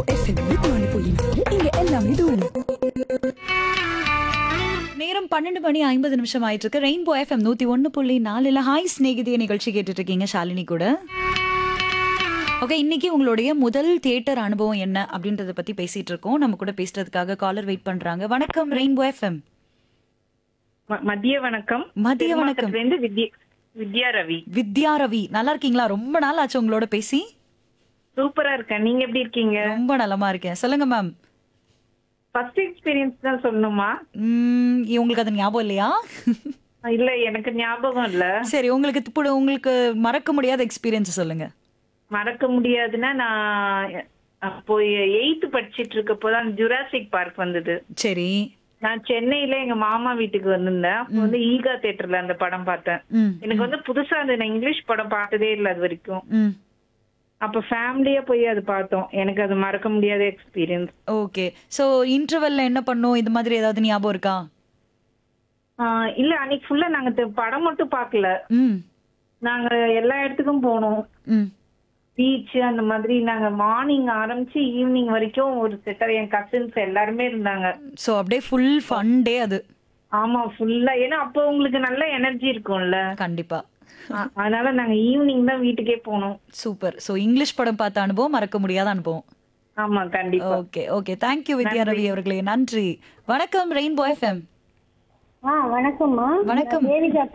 FM நூத்தி ஒன்று புள்ளி நாலு இங்க எல்லாமே தூளு நேரம் பன்னெண்டு மணி ஐம்பது நிமிஷம் ஆயிட்டு இருக்கு ரெயின்போ எஃப்எம் நூத்தி ஒன்னு புள்ளி நாலுல ஹாய் ஸ்நேகிதிய நிகழ்ச்சி கேட்டுட்டு இருக்கீங்க ஷாலினி கூட ஓகே இன்னைக்கு உங்களுடைய முதல் தியேட்டர் அனுபவம் என்ன அப்படின்றத பத்தி பேசிட்டு இருக்கோம் நம்ம கூட பேசுறதுக்காக காலர் வெயிட் பண்றாங்க வணக்கம் ரெயின்போ எஃப்எம் ம- மதிய வணக்கம் மதிய வணக்கம். இருந்து வித்யா வித்யா ரவி வித்யா ரவி நல்லா இருக்கீங்களா ரொம்ப நாள் ஆச்சு உங்களோட பேசி சூப்பரா இருக்கேன் நீங்க எப்படி இருக்கீங்க ரொம்ப நலமா இருக்கேன் சொல்லுங்க மேம் ஃபர்ஸ்ட் எக்ஸ்பீரியன்ஸ் தான் சொல்லணுமா உங்களுக்கு அது ஞாபகம் இல்லையா இல்ல எனக்கு ஞாபகம் இல்ல சரி உங்களுக்கு இப்போ உங்களுக்கு மறக்க முடியாத எக்ஸ்பீரியன்ஸ் சொல்லுங்க மறக்க முடியாதுன்னா நான் அப்போ எயித்து படிச்சிட்டு இருக்கப்போதான் ஜுராசிக் பார்க் வந்தது சரி நான் சென்னையில எங்க மாமா வீட்டுக்கு வந்திருந்தேன் அப்போ வந்து ஈகா தியேட்டர்ல அந்த படம் பார்த்தேன் ம் எனக்கு வந்து புதுசா அந்த நான் இங்கிலீஷ் படம் பார்த்ததே இல்லை அது வரைக்கும் ம் அப்ப ஃபேமிலியா போய் அது பார்த்தோம் எனக்கு அது மறக்க முடியாத எக்ஸ்பீரியன்ஸ் ஓகே சோ இன்டர்வெல்ல என்ன பண்ணோம் இது மாதிரி ஏதாவது ஞாபகம் இருக்கா இல்ல அன்னைக்கு ஃபுல்லா நாங்க த- படம் மட்டும் பார்க்கல ம் நாங்க எல்லா இடத்துக்கும் போனோம் ம் பீச் அந்த மாதிரி நாங்க மார்னிங் ஆரம்பிச்சு ஈவினிங் வரைக்கும் ஒரு செட்டர் என் கசின்ஸ் எல்லாருமே இருந்தாங்க சோ அப்படியே ஃபுல் ஃபன் டே அது ஆமா ஃபுல்லா ஏன்னா அப்போ உங்களுக்கு நல்ல எனர்ஜி இருக்கும்ல கண்டிப்பா அ- அதனால நாங்க ஈவினிங் தான் வீட்டுக்கே போனோம் சூப்பர் சோ இங்கிலீஷ் படம் பார்த்த அனுபவம் மறக்க முடியாத அனுபவம் ஆமா கண்டிப்பா okay okay thank you Vidya Ravi அவர்களே நன்றி வணக்கம் ரெயின்போ எஃப்எம் ஆ வணக்கம்மா வணக்கம். தேவிகா